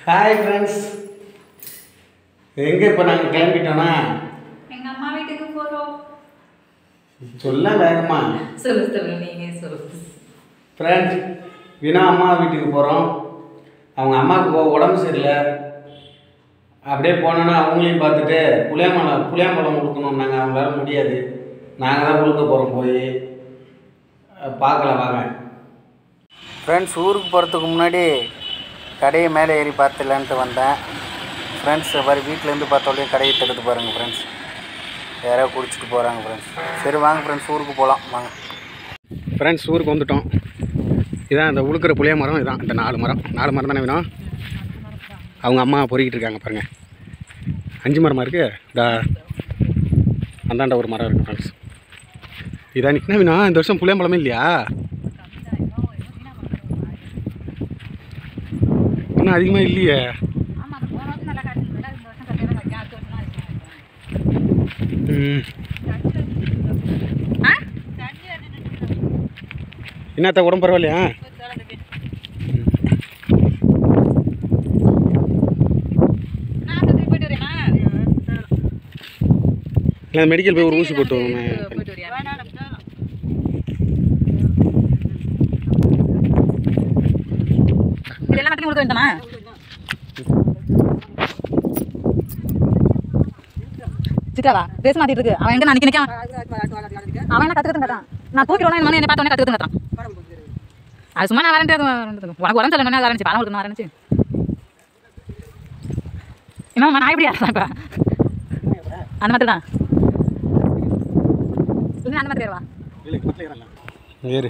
Hi friends எங்கே இப்போ நாங்கள் கிளம்பிட்டோன்னா எங்க அம்மா வீட்டுக்கு போறோம் சொல்ல வேகமா சொல்லு சொல்லு நீங்க சொல்லு ஃப்ரெண்ட்ஸ் வினா அம்மா வீட்டுக்கு போகிறோம் அவங்க அம்மாவுக்கு உ- உடம்பு சரியில்லை அப்படியே போனோன்னா அவங்களையும் பார்த்துட்டு புளியாம்பழம் புளியாம்பழம் கொடுக்கணும்னாங்க அவங்களால முடியாது நாங்கள் தான் கொடுக்க போகிறோம் போய் அஹ் பார்க்கலாம் வாங்க ஃப்ரெண்ட்ஸ் ஊருக்கு போகிறதுக்கு முன்னாடி கடையை மேலே ஏறி பார்த்துலான்ட்டு வந்தேன் ஃப்ரெண்ட்ஸ் மாதிரி வீட்டிலேருந்து பார்த்தோடனே கடையை தடுத்து பாருங்கள் ஃப்ரெண்ட்ஸ் யாரோ குடிச்சிட்டு போகிறாங்க ஃப்ரெண்ட்ஸ் சரி வாங்க ஃப்ரெண்ட்ஸ் ஊருக்கு போகலாம் வாங்க ஃப்ரெண்ட்ஸ் ஊருக்கு வந்துட்டோம் இதான் இந்த உழுக்கிற புளிய மரம் இதான் இந்த நாலு மரம் நாலு மரம் தானே வேணும் அவங்க அம்மா பொறுக்கிட்டு இருக்காங்க பாருங்கள் அஞ்சு மரமாக இருக்குது இந்த அந்தாண்ட ஒரு மரம் இருக்குது ஃப்ரெண்ட்ஸ் இதான் என்ன வேணும் இந்த வருஷம் புளியம்பழமே இல்லையா இன்னும் அதிகமாக இல்லையே ஆமா அது போன வருஷம் நல்லா காய்ச்சல் இந்த வருஷம் கட்டியா காய்க்கும் அடுத்த வருஷம் தான் அதிகமா ம் இருக்கும். ஆ என்னத்த உடம்பு பரவாயில்லையா நான் ஆஸ்பத்திரி போயிட்டு வரேனா இல்லை மெடிக்கல் போய் ஒரு ஊசி போட்டு வரணும். போயிட்டு வரியா இதெல்லாம் மட்டும் கொடுக்க வேண்டாமா சிக்காவா பேச மாட்டிட்டு இருக்கு அவன் எங்க நினைக்க நிக்கான் அவன் என்ன கத்துக்கிட்டு கட்டான் நான் தூக்கிடுவேன் என்ன என்ன பார்த்தோன்னே கத்துக்கிட்டு கட்டான் அது சும்மா நான் வரேன் உனக்கு உடம்பு சொல்லணும் நான் வரேன் பணம் கொடுக்கணும் வரேன் என்ன நான் எப்படி ஆடுறேன் இப்போ அந்த மாதிரி தான் இல்லை அந்த மாதிரி வா ஏறு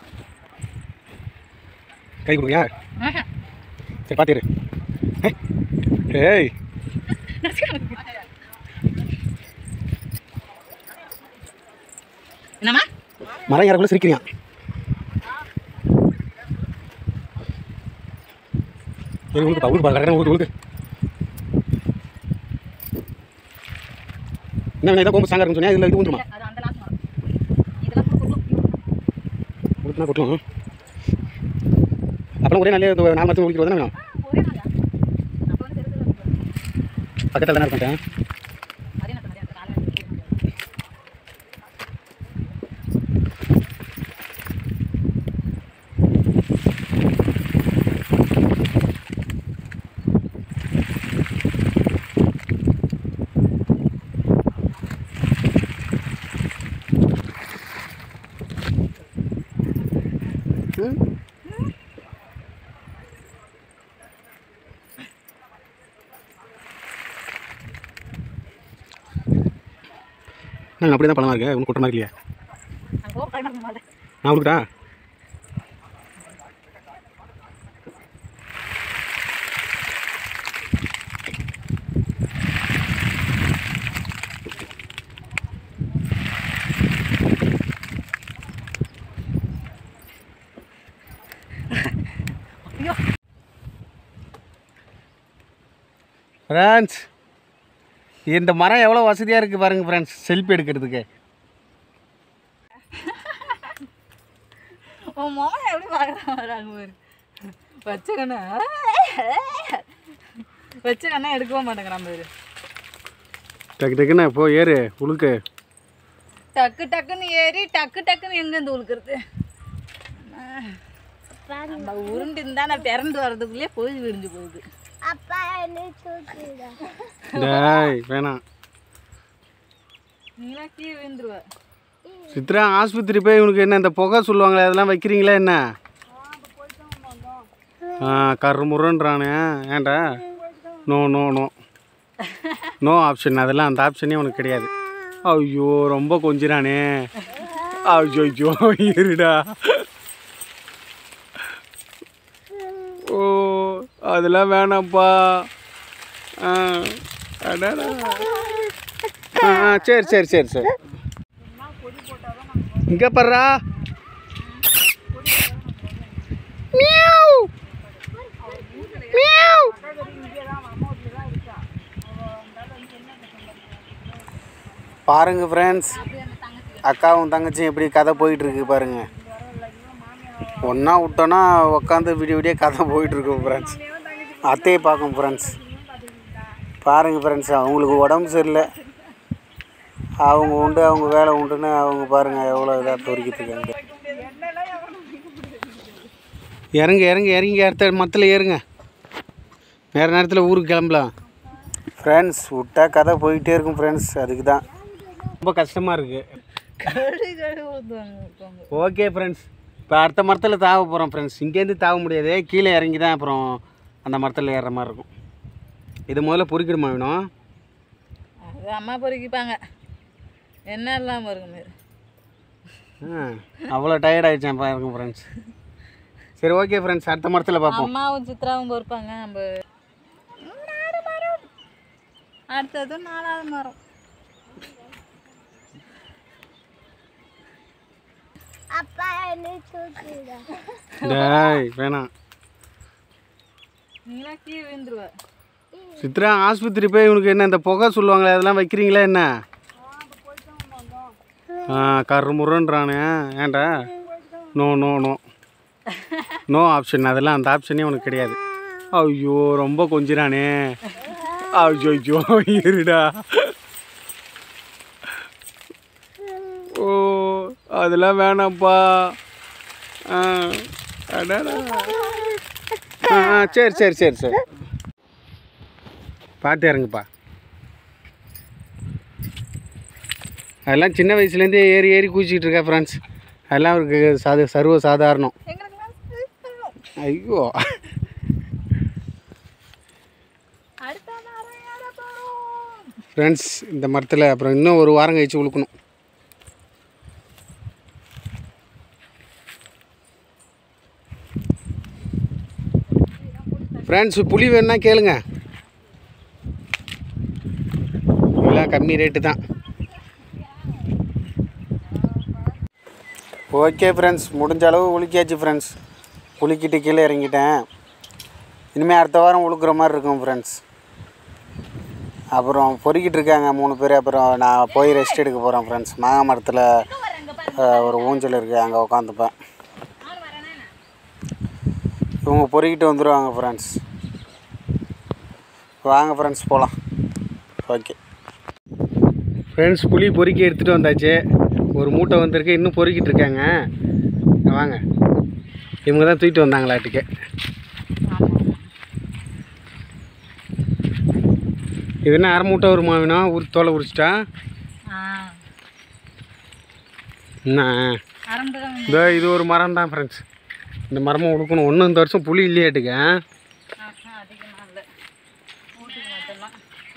கை கொடுங்க சரி பார்த்துரு ஏய் என்னம்மா மரம் ஏறக்குள்ள சிரிக்கிறியான் ஏய் உனக்கு உனக்கு கரெக்டாக உனக்கு உனக்கு என்ன வேணும் இதான் கோம்பு ஸ்ட்ராங்காக இருக்குன்னு சொன்னியா இதில் இது வந்துருமா அது அந்த லாஸ்ட் மரம் இதெல்லாம் கொடுக்கணும் கொடுத்துனா கொட்டணும் அப்புறம் ஒரே நாளே இந்த நாலு மாதத்துக்கு முடிக்கிறது தானே வேணும் ஒரே நாளா அப்போ வந்து தெரிஞ்சது பக்கத்தில் தானே இருக்கேன் அதே நேரத்தில் அதே நேரத்தில் நாங்கள் அப்படி தான் பழமாக இருக்கு ஒன்றும் கொட்ட மாதிரி இல்லையா அங்கே போக டைம் இருக்க மாதிரி நான் கொடுக்குறா ஐயோ ஃப்ரெண்ட்ஸ் இந்த மரம் எவ்வளோ வசதியாக இருக்குது பாருங்கள் ஃப்ரெண்ட்ஸ் செல்ஃபி எடுக்கிறதுக்கு உன் மாமன் எப்படி பார்க்குறாங்க பாரு வச்சுக்கண்ணா வச்சுக்கண்ணா எடுக்கவே மாட்டேங்கிறான் பாரு டக்கு டக்குன்னு போ ஏறு உழுக்கு டக்கு டக்குன்னு ஏறி டக்கு டக்குன்னு எங்கேருந்து உழுக்கிறது நம்ம உருண்டு இருந்தா நான் பிறந்து வர்றதுக்குள்ளேயே பொழுது விரிஞ்சு போகுது டேய் வேணாம் நீலாம் கீழே விழுந்துருவ சித்ரா ஆஸ்பத்திரி போய் உனக்கு என்ன இந்த புகை சொல்லுவாங்களே அதெல்லாம் வைக்கிறீங்களா என்ன ஆ கரு முருன்றானே ஏன்டா no no no no option அதெல்லாம் அந்த ஆப்ஷனே உனக்கு கிடையாது ஐயோ ரொம்ப கொஞ்சிறானே ஐயோ ஐயோ இருடா ஓ அதெல்லாம் வேணாம்ப்பா ஆ அடடா ஆ ஆ, சரி சரி சரி சரி இங்கே பர்றா பாருங்க ஃப்ரெண்ட்ஸ் அக்காவும் தங்கச்சியும் எப்படி கதை போயிட்டு இருக்கு பாருங்க ஒன்றா விட்டோன்னா உட்காந்து விடிய விடிய கதை போயிட்டு இருக்கு ஃப்ரெண்ட்ஸ் அத்தையை பார்க்கும் ஃப்ரெண்ட்ஸ் பாருங்கள் ஃப்ரெண்ட்ஸ் அவங்களுக்கு உடம்பு சரியில்லை அவங்க உண்டு அவங்க வேலை உண்டுன்னு அவங்க பாருங்கள் எவ்வளோ இதாக பொறுக்கிட்டு இருக்காங்க இறங்க இறங்க இறங்கி அடுத்த மத்தில் ஏறுங்க வேறு நேரத்தில் ஊருக்கு கிளம்பலாம் ஃப்ரெண்ட்ஸ் விட்டா கதை போயிட்டே இருக்கும் ஃப்ரெண்ட்ஸ் அதுக்கு தான் ரொம்ப கஷ்டமாக இருக்குது ஓகே ஃப்ரெண்ட்ஸ் இப்போ அடுத்த மரத்தில் தாவ போகிறோம் ஃப்ரெண்ட்ஸ் இங்கேருந்து தாவ முடியாது கீழே இறங்கி தான் அப்புறம் அந்த மரத்தில் ஏறுற மாதிரி இருக்கும் இது முதல்ல பொறிக்கிடுமா வேணும் அது அம்மா பொறுக்கிப்பாங்க என்ன இல்லாமல் இருக்குமே அவ்வளோ டயர்ட் ஆகிடுச்சேன் பாருங்க ஃப்ரெண்ட்ஸ் சரி ஓகே ஃப்ரெண்ட்ஸ் அடுத்த மரத்தில் பார்ப்போம் அம்மாவும் சித்ராவும் பொறுப்பாங்க நம்ம அடுத்தது நாலாவது மரம் டேய் வேணாம் நீங்களா கீழே விழுந்துருவ சித்ரா ஆஸ்பத்திரி போய் உனக்கு என்ன இந்த புகை சொல்லுவாங்களே அதெல்லாம் வைக்கிறீங்களா என்ன ஆ கரு முருன்றானே ஏன்டா no no no no option அதெல்லாம் அந்த ஆப்ஷனே உனக்கு கிடையாது ஐயோ ரொம்ப கொஞ்சிறானே ஐயோ ஐயோ இருடா ஓ அதெல்லாம் வேணாம்ப்பா ஆ அடடா ஆ ஆ, சரி சரி சரி சரி பார்த்து இறங்குப்பா அதெல்லாம் சின்ன வயசுலேருந்தே ஏறி ஏறி குதிச்சிட்டு இருக்கா ஃப்ரெண்ட்ஸ் அதெல்லாம் அவருக்கு சாத சர்வ சாதாரணம் ஐயோ அடுத்த மரம் ஏற போகிறோம் ஃப்ரெண்ட்ஸ் இந்த மரத்தில் அப்புறம் இன்னும் ஒரு வாரம் கழிச்சு உழுக்கணும் ஃப்ரெண்ட்ஸ் புளி வேணுன்னா கேளுங்க இதெல்லாம் கம்மி ரேட்டு தான் ஓகே ஃப்ரெண்ட்ஸ் முடிஞ்ச அளவு உலுக்கியாச்சு ஃப்ரெண்ட்ஸ் உலுக்கிட்டு கீழே இறங்கிட்டேன் இனிமேல் அடுத்த வாரம் உழுக்குற மாதிரி இருக்கும் ஃப்ரெண்ட்ஸ் அப்புறம் பொறுக்கிட்டு இருக்காங்க மூணு பேர் அப்புறம் நான் போய் ரெஸ்ட் எடுக்க போகிறேன் ஃப்ரெண்ட்ஸ் மாங்காய் மரத்தில் அஹ், ஒரு ஊஞ்சல் இருக்குது அங்கே உட்காந்துப்பேன் இவங்க பொறுக்கிட்டு வந்துடுவாங்க ஃப்ரெண்ட்ஸ் வாங்க ஃப்ரெண்ட்ஸ் போகலாம் ஓகே ஃப்ரெண்ட்ஸ் புளி பொறுக்கி எடுத்துகிட்டு வந்தாச்சு ஒரு மூட்டை வந்திருக்கு இன்னும் பொறுக்கிட்டு இருக்காங்க வாங்க இவங்க தான் தூக்கிட்டு வந்தாங்களாட்டுக்கு இது என்ன அரை மூட்டை வருமா வேணும் உரி தோலை உரிச்சிட்டா ஆ என்ன அறந்து தான் இதோ இது ஒரு மரம் தான் ஃப்ரெண்ட்ஸ் இந்த மரமும் உடுக்கணும் ஒன்றும் இந்த வருஷம் புளி இல்லையாட்டுக்க அதிகமாக இல்லை வீட்டுக்கு மட்டும்தான்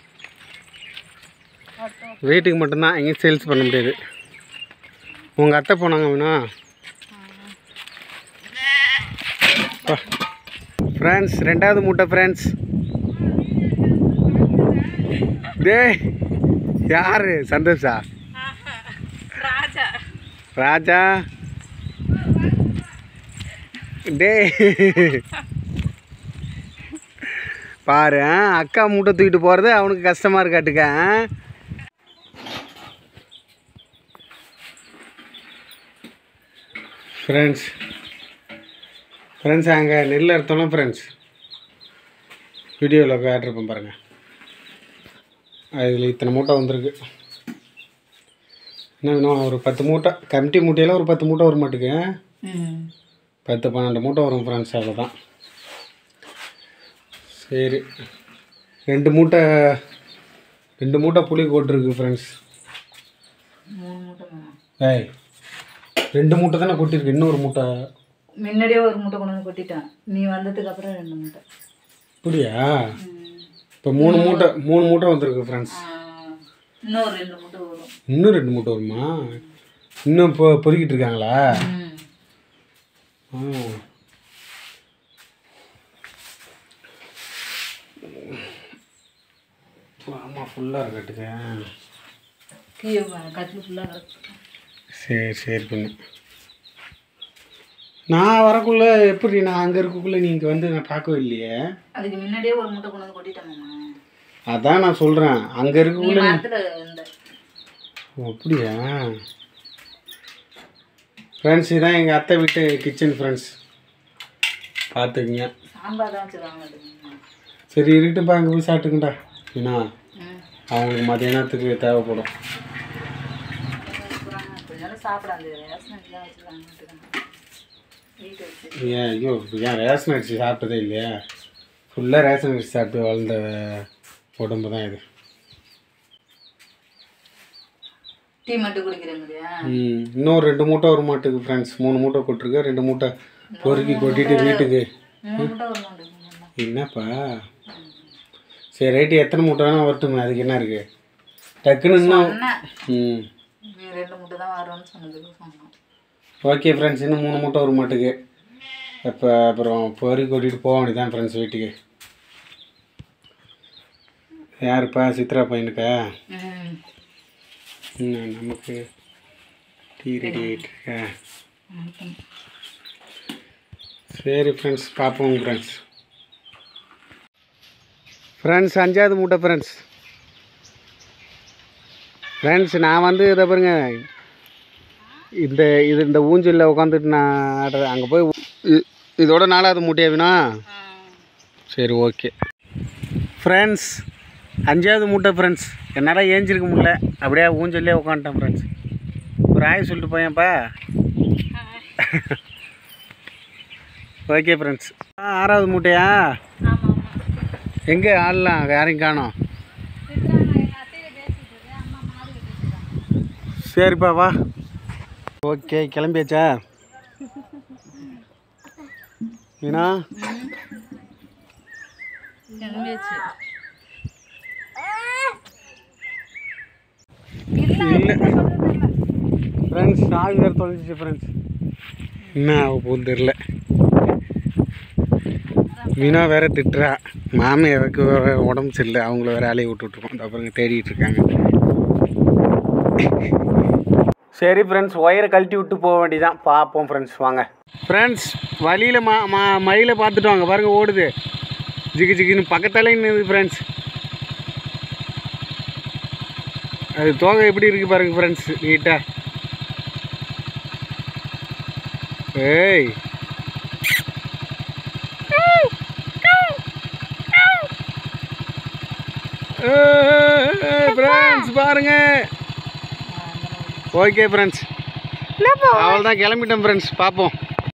அடுத்த வீட்டுக்கு மட்டும்தான் எங்கேயும் சேல்ஸ் பண்ண முடியாது உங்கள் அத்தை போனாங்க வேணும் ஃப்ரெண்ட்ஸ் ரெண்டாவது மூட்டை ஃப்ரெண்ட்ஸ் டேய் யார் சந்தோஷா ராஜா ராஜா டேய் பாரு ஆ, அக்கா மூட்டை தூக்கிட்டு போகிறது அவனுக்கு கஷ்டமாக இருக்காட்டுக்க ஆ? ஃப்ரெண்ட்ஸ் ஃப்ரெண்ட்ஸ் அங்கே நெல் அறுத்தோம்னா ஃப்ரெண்ட்ஸ் வீடியோவில் காட்டிருப்பேன் பாருங்கள் அதில் இத்தனை மூட்டை வந்திருக்கு என்ன வேணும் ஒரு பத்து மூட்டை கமிட்டி மூட்டையில் ஒரு பத்து மூட்டை வர மாட்டுக்கு ம் பத்து பன்னெண்டு மூட்டை வரும் ஃப்ரெண்ட்ஸ் அவ்வளோதான் சரி ரெண்டு மூட்டை ரெண்டு மூட்டை புளி கொட்டிருக்கு ஃப்ரெண்ட்ஸ் மூணு மூட்டை மாமா ஏய் ரெண்டு மூட்டை தானே கொட்டிருக்கு இன்னொரு மூட்டை முன்னாடியே ஒரு மூட்டை கொண்டு வந்து கொட்டிட்டேன் நீ வந்ததுக்கு அப்புறம் ரெண்டு மூட்டை அப்படியா இப்போ மூணு மூட்டை மூணு மூட்டை வந்திருக்கு ஃப்ரெண்ட்ஸ் ஆ, இன்னும் ஒரு ரெண்டு மூட்டை வரும் இன்னும் ரெண்டு மூட்டை வருமா இன்னும் இப்போ பொறுக்கிட்டு இருக்காங்களா ம் ஆ ஆமாம் ஃபுல்லாக இருக்கட்டுங்க கீழே கட்டில் ஃபுல்லாக கிடக்கு சரி சரி பண்ணு நான் வரக்குள்ள எப்படி நான் அங்கே இருக்கக்குள்ள நீங்கள் வந்து நான் பார்க்கவே இல்லையே அதுக்கு முன்னாடியே ஒரு மூட்டை கொண்டு வந்து கொட்டிட்டேன் மாமா அதான் நான் சொல்கிறேன் அங்கே நீ இருக்கக்குள்ள நீ- மரத்தில் இருந்த ஓ, அப்படியா ஃப்ரெண்ட்ஸ் இதான் எங்கள் அத்தை வீட்டு கிச்சன் ஃப்ரெண்ட்ஸ் பார்த்துக்குங்க சாம்பார் தான் வச்சு வாங்கினது சரி இருக்கட்டும்ப்பா அங்கே போய் சாப்பிட்டுக்கண்டா ஏன்னா அவங்களுக்கு மதியானத்துக்கு தேவைப்படும் கொஞ்ச நேரம் சாப்பிடாது ரேஷன் எல்லாம் வச்சுருக்காங்க வீட்டு வச்சு ஏன் ஐயோ ஏன் ரேஷன் அரிசி சாப்பிட்டதே இல்லையா ஃபுல்லாக ரேஷன் அரிசி சாப்பிட்டு வளர்ந்த உடம்பு தான் இது டீ மட்டும் குடிக்கிறேங்கறியா ம் இன்னும் ரெண்டு மூட்டை ஒரு மாட்டுக்கு ஃப்ரெண்ட்ஸ் மூணு மூட்டை கொட்டிருக்கு ரெண்டு மூட்டை பொறுக்கி கொட்டிட்டு வீட்டுக்கு மூணு மட்டும் ஒரு மாட்டேங்குது என்னப்பா சரி ரைட்டு எத்தனை மூட்டை வேணால் வரட்டுமே அதுக்கு என்ன இருக்குது டக்குன்னு இன்னும் சொன்னேன் ம் நீ ரெண்டு முட்டை தான் வரும்னு சொன்னதுக்கு சொன்னோம் ஓகே ஃப்ரெண்ட்ஸ் இன்னும் மூணு மூட்டை ஒரு மாட்டுக்கு இப்போ அப்புறம் பொறி கொட்டிட்டு போக வேண்டியதான் ஃப்ரெண்ட்ஸ் வீட்டுக்கு யாருப்பா சித்ரா பையனுக்கா ம் ம், நமக்கு டீ ரெடி ஆகிட்டுருக்கா சரி ஃப்ரெண்ட்ஸ் பார்ப்போம் ஃப்ரெண்ட்ஸ் ஃப்ரெண்ட்ஸ் அஞ்சாவது மூட்டை ஃப்ரெண்ட்ஸ் ஃப்ரெண்ட்ஸ் நான் வந்து இதை பாருங்க இந்த இது இந்த ஊஞ்சலில் உட்காந்துட்டு நான் ஆடுறேன் அங்கே போய் இ- இதோட நாலாவது மூட்டையா வேணும் சரி ஓகே ஃப்ரெண்ட்ஸ் அஞ்சாவது மூட்டை ஃப்ரெண்ட்ஸ் என்னால் ஏஞ்சிருக்க முடியல அப்படியே ஊஞ்சல்லே உட்காந்துட்டேன் ஃப்ரெண்ட்ஸ் ஒரு ஆய் சொல்லிட்டு போயேன்ப்பா ஓகே ஃப்ரெண்ட்ஸ் ஆறாவது மூட்டையா எங்கே ஆடலாம் யாரையும் காணோம் சரிப்பா வா ஓகே கிளம்பியாச்சா ஏன்னா கிளம்பியாச்சு இல்லை ஃப்ரெண்ட்ஸ் நாலு பேர் தொலைஞ்சிச்சு ஃப்ரெண்ட்ஸ் என்ன ஆக போகுது தெரில மீனா வேற திட்டுறா மாமியாருக்கு வேற உடம்பு சரியில்லை அவங்கள வேற அலைய விட்டுட்ருக்கோம் அப்புறம் தேடிட்டு இருக்காங்க சரி ஃப்ரெண்ட்ஸ் ஒயரை கழட்டி விட்டு போக வேண்டியதான் பார்ப்போம் ஃப்ரெண்ட்ஸ் வாங்க ஃப்ரெண்ட்ஸ் வழியில் மா மா மயிலை பார்த்துட்டு வாங்க பாருங்க ஓடுது ஜிகு ஜிகுன்னு பக்கத்தாலே நின்று ஃப்ரெண்ட்ஸ் அது தோகை எப்படி இருக்கு பாருங்க ஃப்ரெண்ட்ஸ் நீட்டா ஏய் ஃப்ரெண்ட்ஸ் பாருங்க ஓகே ஃப்ரெண்ட்ஸ் அவ்வளோதான் கிளம்பிட்டோம் ஃப்ரெண்ட்ஸ் பார்ப்போம்